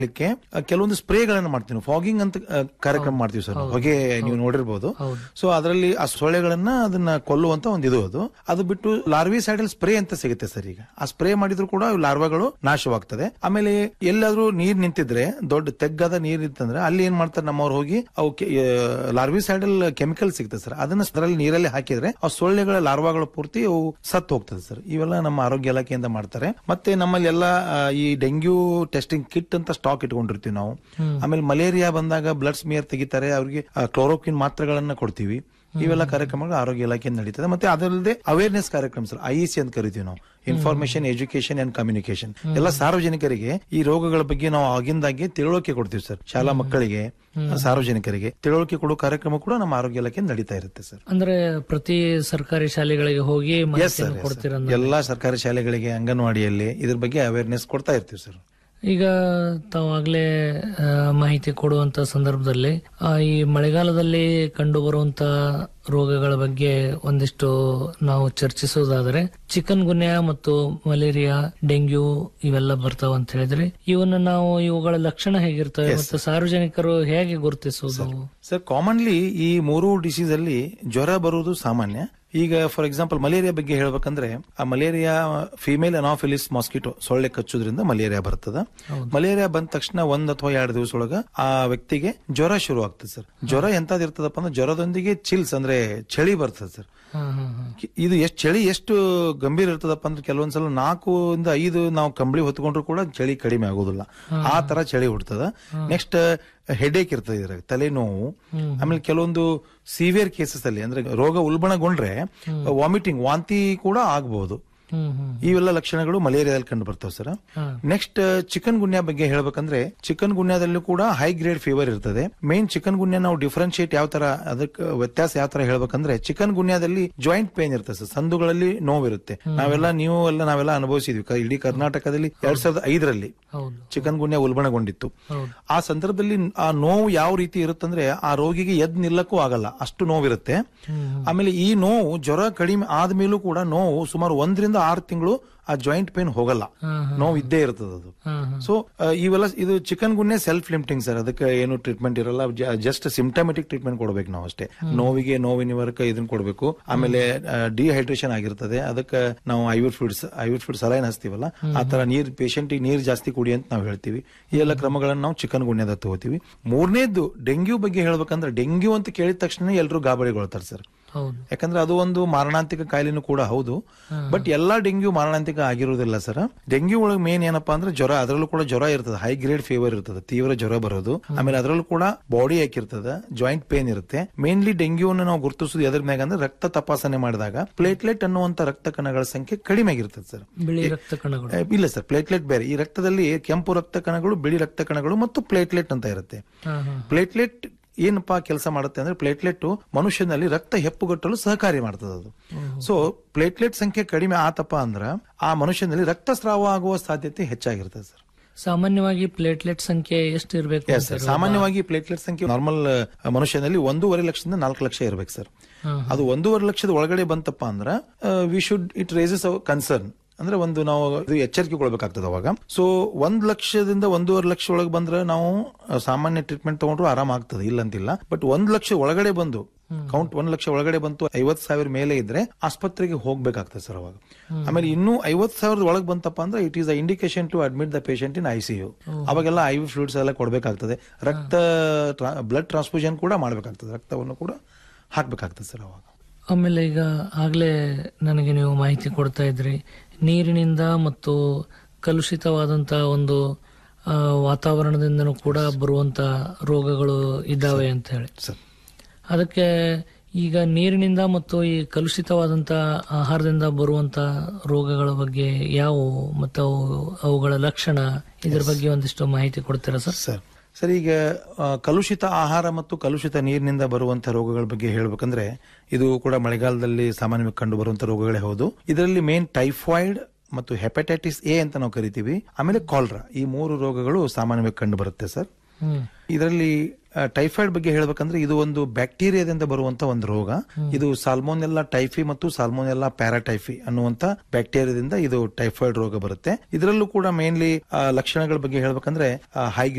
ಲಿಕ್ಕೆ ಕೆಲವೊಂದು ಸ್ಪ್ರೇಗಳನ್ನು ಮಾಡ್ತೀವಿ ಫಾಗಿಂಗ್ ಅಂತ ಆ, ಕಾರ್ಯಕ್ರಮ ಮಾಡ್ತೀವಿ ಸರ್ ಹೊಗೆ ನೀವು ನೋಡಿರ್ಬೋದು ಸೊ ಅದರಲ್ಲಿ ಆ ಸೊಳ್ಳೆಗಳನ್ನ ಅದನ್ನ ಕೊಲ್ಲುವಂತ ಒಂದು ಇದು ಅದು ಅದು ಬಿಟ್ಟು ಲಾರ್ವಿ ಸೈಡಲ್ ಸ್ಪ್ರೇ ಅಂತ ಸಿಗುತ್ತೆ ಸರ್ ಈಗ ಆ ಸ್ಪ್ರೇ ಮಾಡಿದ್ರು ಕೂಡ ಲಾರ್ವಾಗಳು ನಾಶವಾಗ್ತದೆ ಆಮೇಲೆ ಎಲ್ಲಾದ್ರೂ ನೀರ್ ನಿಂತಿದ್ರೆ ದೊಡ್ಡ ತೆಗ್ಗಾದ ನೀರ್ ಇತ್ತಂದ್ರೆ ಅಲ್ಲಿ ಏನ್ ಮಾಡ್ತಾರೆ ನಮ್ಮವ್ರು ಹೋಗಿ ಅವು ಲಾರ್ವಿ ಸೈಡಲ್ ಕೆಮಿಕಲ್ ಸಿಗ್ತದೆ ಸರ್ ಅದನ್ನ ಅದರಲ್ಲಿ ನೀರಲ್ಲಿ ಹಾಕಿದ್ರೆ ಆ ಸೊಳ್ಳೆಗಳ ಲಾರ್ವಾಗಳು ಪೂರ್ತಿ ಅವು ಸತ್ತು ಹೋಗ್ತದೆ ಸರ್ ಇವೆಲ್ಲ ನಮ್ಮ ಆರೋಗ್ಯ ಇಲಾಖೆಯಿಂದ ಮಾಡ್ತಾರೆ ಮತ್ತೆ ನಮ್ಮಲ್ಲಿ ಎಲ್ಲ ಆ, ಈ ಡೆಂಗ್ಯೂ ಟೆಸ್ಟಿಂಗ್ ಕಿಟ್ ಅಂತ ಸ್ಟಾಕ್ ಇಟ್ಕೊಂಡಿರ್ತೀವಿ ನಾವು ಆಮೇಲೆ ಮಲೇರಿಯಾ ಬಂದಾಗ ಬ್ಲಡ್ ಸ್ಮಿಯರ್ ತೆಗಿತಾರೆ ಅವ್ರಿಗೆ ಕ್ಲೋರೋಕಿನ್ ಮಾತ್ರೆಗಳನ್ನ ಕೊಡ್ತೀವಿ ಇವೆಲ್ಲ ಕಾರ್ಯಕ್ರಮಗಳು ಆರೋಗ್ಯ ಇಲಾಖೆಯಿಂದ ನಡೀತದೆ ಮತ್ತೆ ಅದಲ್ಲದೆ ಅವೇರ್ನೆಸ್ ಕಾರ್ಯಕ್ರಮ ಸರ್ ಐ ಸಿ ಅಂತ ಕರಿತೀವಿ ನಾವು ಇನ್ಫಾರ್ಮೇಶನ್ ಎಜುಕೇಶನ್ ಅಂಡ್ ಕಮ್ಯುನಿಕೇಶನ್ ಎಲ್ಲ ಸಾರ್ವಜನಿಕರಿಗೆ ಈ ರೋಗಗಳ ಬಗ್ಗೆ ನಾವು ಆಗಿಂದಾಗೆ ತಿಳುವಳಿಕೆ ಕೊಡ್ತೀವಿ ಸರ್ ಶಾಲಾ ಮಕ್ಕಳಿಗೆ ಸಾರ್ವಜನಿಕರಿಗೆ ತಿಳುವಳಿಕೆ ಕೊಡೋ ಕಾರ್ಯಕ್ರಮ ಕೂಡ ನಮ್ಮ ಆರೋಗ್ಯ ಇಲಾಖೆ ನಡೀತಾ ಇರುತ್ತೆ ಸರ್ ಅಂದ್ರೆ ಪ್ರತಿ ಸರ್ಕಾರಿ ಶಾಲೆಗಳಿಗೆ ಹೋಗಿ ಎಸ್ ಮಾಹಿತಿಯನ್ನು ಸರ್ ಕೊಡ್ತೀರ ಎಲ್ಲಾ ಸರ್ಕಾರಿ ಶಾಲೆಗಳಿಗೆ ಅಂಗನವಾಡಿಯಲ್ಲಿ ಇದ್ರ ಬಗ್ಗೆ ಅವೇರ್ನೆಸ್ ಕೊಡ್ತಾ ಇರ್ತೀವಿ ಸರ್ ಈಗ ತಾವಾಗ್ಲೇ ಆ, ಮಾಹಿತಿ ಕೊಡುವಂತ ಸಂದರ್ಭದಲ್ಲಿ ಆ, ಈ ಮಳೆಗಾಲದಲ್ಲಿ ಕಂಡು ಬರುವಂತ ರೋಗಗಳ ಬಗ್ಗೆ ಒಂದಿಷ್ಟು ನಾವು ಚರ್ಚಿಸೋದಾದ್ರೆ ಚಿಕನ್ ಗುನ್ಯಾ ಮತ್ತು ಮಲೇರಿಯಾ ಡೆಂಗ್ಯೂ ಇವೆಲ್ಲ ಬರ್ತಾವ ಅಂತ ಹೇಳಿದ್ರೆ ಇವನ್ನ ನಾವು ಇವುಗಳ ಲಕ್ಷಣ ಹೇಗಿರ್ತವೆ ಮತ್ತು ಸಾರ್ವಜನಿಕರು ಹೇಗೆ ಗುರುತಿಸುವುದು ಸರ್ ಕಾಮನ್ಲಿ ಈ ಮೂರು ಡಿಸೀಸ್ ಅಲ್ಲಿ ಜ್ವರ ಬರುವುದು ಸಾಮಾನ್ಯ ಈಗ ಫಾರ್ ಎಕ್ಸಾಂಪಲ್ ಮಲೇರಿಯಾ ಬಗ್ಗೆ ಹೇಳ್ಬೇಕಂದ್ರೆ ಆ ಮಲೇರಿಯಾ ಫಿಮೇಲ್ ಅನಾಫಿಲಿಸ್ ಮಾಸ್ಕಿಟೋ ಸೊಳ್ಳೆ ಕಚ್ಚೋದ್ರಿಂದ ಮಲೇರಿಯಾ ಬರ್ತದ ಮಲೇರಿಯಾ ಬಂದ ತಕ್ಷಣ ಒಂದ್ ಅಥವಾ ಎರಡು ದಿವಸ ಒಳಗ ಆ ವ್ಯಕ್ತಿಗೆ ಜ್ವರ ಶುರು ಆಗ್ತದೆ ಸರ್ ಜ್ವರ ಎಂತದ್ ಇರ್ತದಪ್ಪ ಅಂದ್ರೆ ಜ್ವರದೊಂದಿಗೆ ಚಿಲ್ಸ್ ಅಂದ್ರೆ ಚಳಿ ಬರ್ತದೆ ಸರ್ ಹಾ ಹಾ ಹಾ ಇದು ಎಷ್ಟು ಚಳಿ ಎಷ್ಟು ಗಂಭೀರ ಇರ್ತದಪ್ಪ ಅಂದ್ರೆ ಕೆಲವೊಂದ್ಸಲ ನಾಲ್ಕು ಇಂದ ಐದು ನಾವು ಕಂಬಳಿ ಹೊತ್ಕೊಂಡ್ರು ಕೂಡ ಚಳಿ ಕಡಿಮೆ ಆಗೋದಿಲ್ಲ ಆ ತರ ಚಳಿ ಹುಡ್ತದ ನೆಕ್ಸ್ಟ್ ಹೆಡೇಕ್ ಇರ್ತದೆ ಇದ್ರಾಗ ತಲೆನೋವು ಆಮೇಲೆ ಕೆಲವೊಂದು ಸಿವಿಯರ್ ಕೇಸಸ್ ಅಲ್ಲಿ ಅಂದ್ರೆ ರೋಗ ಉಲ್ಬಣಗೊಂಡ್ರೆ ವಾಮಿಟಿಂಗ್ ವಾಂತಿ ಕೂಡ ಆಗಬಹುದು ಹ್ಮ್ ಹ್ಮ್ ಇವೆಲ್ಲ ಲಕ್ಷಣಗಳು ಮಲೇರಿಯಾದಲ್ಲಿ ಕಂಡು ಬರ್ತವೆ ಸರ್ ನೆಕ್ಸ್ಟ್ ಚಿಕನ್ ಗುನ್ಯಾ ಬಗ್ಗೆ ಹೇಳ್ಬೇಕಂದ್ರೆ ಚಿಕನ್ ಗುನ್ಯಾದಲ್ಲೂ ಕೂಡ ಹೈ ಗ್ರೇಡ್ ಫೀವರ್ ಇರ್ತದೆ ಮೇನ್ ಚಿಕನ್ ಗುನ್ಯಾ ನಾವು ಡಿಫ್ರೆನ್ಶಿಯೇಟ್ ಯಾವ ತರ ಅದಕ್ಕೆ ವ್ಯತ್ಯಾಸ ಯಾವ ತರ ಹೇಳ್ಬೇಕಂದ್ರೆ ಚಿಕನ್ ಗುನ್ಯಾದಲ್ಲಿ ಜಾಯಿಂಟ್ ಪೇನ್ ಇರ್ತದೆ ಸರ್ ಸಂದುಗಳಲ್ಲಿ ನೋವಿರುತ್ತೆ ನಾವೆಲ್ಲ ನೀವು ಎಲ್ಲ ನಾವೆಲ್ಲ ಅನುಭವಿಸಿದ್ವಿ ಕ- ಇಡೀ ಕರ್ನಾಟಕದಲ್ಲಿ ಎರಡ್ ಸಾವಿರದ ಐದರಲ್ಲಿ ಹೌದು ಚಿಕನ್ ಗುನ್ಯಾ ಉಲ್ಬಣಗೊಂಡಿತ್ತು ಹೌದು ಆ ಸಂದರ್ಭದಲ್ಲಿ ಆ ನೋವು ಯಾವ ರೀತಿ ಇರುತ್ತಂದ್ರೆ ಆ ರೋಗಿಗೆ ಎದ್ ನಿಲ್ಲಕ್ಕೂ ಆಗಲ್ಲ ಅಷ್ಟು ನೋವಿರುತ್ತೆ ಆಮೇಲೆ ಈ ನೋವು ಜ್ವರ ಕಡಿಮೆ ಆದ್ಮೇಲೂ ಕೂಡ ನೋವು ಸುಮಾರು ಒಂದರಿಂದ ಆರು ತಿಂಗಳು ಆ ಜಾಯಿಂಟ್ ಪೇನ್ ಹೋಗಲ್ಲ ನೋವು ಇದ್ದೇ ಇರ್ತದೆ ಅದು ಹಾ ಹಾ ಸೊ ಇವೆಲ್ಲ ಇದು chikungunya self limiting sir ಅದಕ್ಕೆ ಏನು ಟ್ರೀಟ್ಮೆಂಟ್ ಇರಲ್ಲ ಜಸ್ಟ್ ಸಿಂಪ್ಟಮೆಟಿಕ್ ಟ್ರೀಟ್ಮೆಂಟ್ ಕೊಡ್ಬೇಕು ನಾವು ಅಷ್ಟೇ ನೋವಿಗೆ ನೋವು ನಿವಾರಕ ಇದನ್ನ ಕೊಡಬೇಕು ಆಮೇಲೆ ಡಿಹೈಡ್ರೇಷನ್ ಆಗಿರ್ತದೆ ಅದಕ್ಕೆ ನಾವು IV fluids IV fluid saline ಹಚ್ತೀವಲ್ಲ ಆ ತರ ನೀರ್ ಪೇಷಂಟ್ ನೀರ್ ಜಾಸ್ತಿ ಕುಡಿ ಅಂತ ನಾವು ಹೇಳ್ತೀವಿ ಈ ಎಲ್ಲ ಕ್ರಮಗಳನ್ನು ನಾವು ಚಿಕನ್ ಗುನ್ಯದ ತಗೋತೀವಿ ಮೂರನೇದ್ದು ಡೆಂಗ್ಯೂ ಬಗ್ಗೆ ಹೇಳ್ಬೇಕಂದ್ರೆ ಡೆಂಗ್ಯೂ ಅಂತ ಕೇಳಿದ ತಕ್ಷಣ ಎಲ್ಲರೂ ಗಾಬರಿಗೊಳ್ತಾರೆ ಸರ್ ಹೌದು ಯಾಕಂದ್ರೆ ಅದು ಒಂದು ಮಾರಣಾಂತಿಕ ಕಾಯಿಲೆನೂ ಕೂಡ ಹೌದು ಬಟ್ ಎಲ್ಲಾ ಡೆಂಗ್ಯೂ ಮಾರಣಾಂತಿಕ ಆಗಿರುವುದಿಲ್ಲ ಸರ್ ಡೆಂಗ್ಯೂ ಒಳಗೆ ಮೇನ್ ಏನಪ್ಪಾ ಅಂದ್ರೆ ಜ್ವರ ಅದರಲ್ಲೂ ಕೂಡ ಜ್ವರ ಇರ್ತದೆ ಹೈ ಗ್ರೇಡ್ ಫೀವರ್ ಇರ್ತದೆ ತೀವ್ರ ಜ್ವರ ಬರೋದು ಆಮೇಲೆ ಅದರಲ್ಲೂ ಕೂಡ ಬಾಡಿ ಯಾಕಿರ್ತದೆ ಜಾಯಿಂಟ್ ಪೇನ್ ಇರುತ್ತೆ ಮೇನ್ಲಿ ಡೆಂಗ್ಯೂನ ನಾವು ಗುರುತಿಸೋದು ಎದ್ರ ಮ್ಯಾಗ ಅಂದ್ರೆ ರಕ್ತ ತಪಾಸಣೆ ಮಾಡಿದಾಗ ಪ್ಲೇಟ್ಲೆಟ್ ಅನ್ನುವಂತ ರಕ್ತ ಕಣಗಳ ಸಂಖ್ಯೆ ಕಡಿಮೆ ಆಗಿರ್ತದೆ ಸರ್ ಬಿಳಿ ರಕ್ತ ಕಣಗಳು ಏ, ಇಲ್ಲ ಸರ್ ಪ್ಲೇಟ್ಲೆಟ್ ಬೇರೆ ಈ ರಕ್ತದಲ್ಲಿ ಕೆಂಪು ರಕ್ತ ಕಣಗಳು ಬಿಳಿ ರಕ್ತ ಕಣಗಳು ಮತ್ತು ಪ್ಲೇಟ್ಲೆಟ್ ಅಂತ ಇರುತ್ತೆ ಹಾ ಹಾ ಪ್ಲೇಟ್ಲೆಟ್ ಏನಪ್ಪಾ ಕೆಲಸ ಮಾಡುತ್ತೆ ಅಂದ್ರೆ ಪ್ಲೇಟ್ಲೆಟ್ ಮನುಷ್ಯನಲ್ಲಿ ರಕ್ತ ಹೆಪ್ಪುಗಟ್ಟಲು ಸಹಕಾರಿ ಮಾಡ್ತದೆ ಅದು ಸೊ ಪ್ಲೇಟ್ಲೆಟ್ ಸಂಖ್ಯೆ ಕಡಿಮೆ ಆತಪ್ಪ ಅಂದ್ರ ಆ ಮನುಷ್ಯನಲ್ಲಿ ರಕ್ತಸ್ರಾವ ಆಗುವ ಸಾಧ್ಯತೆ ಹೆಚ್ಚಾಗಿರ್ತದೆ ಸರ್ ಸಾಮಾನ್ಯವಾಗಿ ಪ್ಲೇಟ್ಲೆಟ್ ಸಂಖ್ಯೆ ಎಷ್ಟು ಇರಬೇಕು Yes, sir. ಸಾಮಾನ್ಯವಾಗಿ ಪ್ಲೇಟ್ಲೆಟ್ ಸಂಖ್ಯೆ ನಾರ್ಮಲ್ ಮನುಷ್ಯನಲ್ಲಿ ಒಂದೂವರೆ ಲಕ್ಷದಿಂದ ನಾಲ್ಕು ಲಕ್ಷ ಇರ್ಬೇಕು ಸರ್ ಅದು ಒಂದೂವರೆ ಲಕ್ಷದ ಒಳಗಡೆ ಬಂತಪ್ಪ ಅಂದ್ರ we should it raises our concern ಅಂದ್ರೆ ಒಂದು ನಾವು ಇದು ಎಚ್ಚರಿಕೆ ಕೊಡ್ಬೇಕಾಗ್ತದೆ ಅವಾಗ ಸೊ ಒಂದ್ ಲಕ್ಷದಿಂದ ಒಂದೂವರೆ ಲಕ್ಷ ಒಳಗೆ ಬಂದ್ರೆ ನಾವು ಆ, ಸಾಮಾನ್ಯ ಟ್ರೀಟ್ಮೆಂಟ್ ತಗೊಂಡ್ರು ಆರಾಮ ಆಗ್ತದೆ ಇಲ್ಲ ಅಂತಿಲ್ಲ ಬಟ್ ಒಂದ್ ಲಕ್ಷ ಒಳಗಡೆ ಬಂದು ಕೌಂಟ್ ಒಂದ್ ಲಕ್ಷ ಒಳಗಡೆ ಬಂತು ಐವತ್ ಸಾವಿರ ಮೇಲೆ ಇದ್ರೆ ಆಸ್ಪತ್ರೆಗೆ ಹೋಗ್ಬೇಕಾಗ್ತದೆ ಸರ್ ಅವಾಗ ಆಮೇಲೆ ಇನ್ನೂ ಐವತ್ ಸಾವಿರದ ಒಳಗೆ ಬಂತಪ್ಪ ಅಂದ್ರೆ it is a indication to admit the patient in ICU ಅವಾಗೆಲ್ಲ ಐ ವಿ ಫ್ಲೂಡ್ಸ್ ಎಲ್ಲ ಕೊಡ್ಬೇಕಾಗ್ತದೆ ರಕ್ತ ಬ್ಲಡ್ ಟ್ರಾನ್ಸ್ಫ್ಯೂಷನ್ ಕೂಡ ಮಾಡ್ಬೇಕಾಗ್ತದೆ ರಕ್ತವನ್ನು ಕೂಡ ಹಾಕ್ಬೇಕಾಗ್ತದೆ ಸರ್ ಅವಾಗ ಆಮೇಲೆ ಈಗ ಆಗ್ಲೇ ನನಗೆ ನೀವು ಮಾಹಿತಿ ಕೊಡ್ತಾ ಇದ್ರಿ ನೀರಿನಿಂದ ಮತ್ತು ಕಲುಷಿತವಾದಂತ ಒಂದು ಆ, ವಾತಾವರಣದಿಂದನೂ ಕೂಡ ಬರುವಂತ ರೋಗಗಳು ಇದ್ದಾವೆ ಅಂತ ಹೇಳಿ ಸರ್ ಅದಕ್ಕೆ ಈಗ ನೀರಿನಿಂದ ಮತ್ತು ಈ ಕಲುಷಿತವಾದಂತ ಆಹಾರದಿಂದ ಬರುವಂತ ರೋಗಗಳ ಬಗ್ಗೆ ಯಾವುವು ಮತ್ತು ಅವು ಅವುಗಳ ಲಕ್ಷಣ ಇದ್ರ ಬಗ್ಗೆ ಒಂದಿಷ್ಟು ಮಾಹಿತಿ ಕೊಡ್ತೀರಾ ಸರ್ ಸರ್ ಸರ್ ಈಗ ಆ, ಕಲುಷಿತ ಆಹಾರ ಮತ್ತು ಕಲುಷಿತ ನೀರಿನಿಂದ ಬರುವಂತಹ ರೋಗಗಳ ಬಗ್ಗೆ ಹೇಳ್ಬೇಕಂದ್ರೆ ಇದು ಕೂಡ ಮಳೆಗಾಲದಲ್ಲಿ ಸಾಮಾನ್ಯವಾಗಿ ಕಂಡು ಬರುವಂತಹ ರೋಗಗಳೇ ಹೌದು ಇದರಲ್ಲಿ ಮೇನ್ ಟೈಫಾಯ್ಡ್ ಮತ್ತು ಹೆಪಟೈಟಿಸ್ ಎ ಅಂತ ನಾವು ಕರಿತೀವಿ ಆಮೇಲೆ ಕಾಲ್ರಾ ಈ ಮೂರು ರೋಗಗಳು ಸಾಮಾನ್ಯವಾಗಿ ಕಂಡು ಬರುತ್ತೆ ಸರ್ ಹ್ಮ್ ಇದರಲ್ಲಿ ಟೈಫಾಯ್ಡ್ ಬಗ್ಗೆ ಹೇಳ್ಬೇಕಂದ್ರೆ ಇದು ಒಂದು ಬ್ಯಾಕ್ಟೀರಿಯಾದಿಂದ ಬರುವಂತ ಒಂದು ರೋಗ ಇದು ಸಾಲ್ಮೋನೆಲ್ಲಾ ಟೈಫಿ ಮತ್ತು ಸಾಲ್ಮೋನೆಲ್ಲಾ ಪ್ಯಾರಾಟೈಫಿ ಅನ್ನುವಂತ ಬ್ಯಾಕ್ಟೀರಿಯಾದಿಂದ ಇದು ಟೈಫಾಯ್ಡ್ ರೋಗ ಬರುತ್ತೆ ಇದರಲ್ಲೂ ಕೂಡ ಮೇನ್ಲಿ ಲಕ್ಷಣಗಳ ಬಗ್ಗೆ ಹೇಳ್ಬೇಕಂದ್ರೆ ಹೈ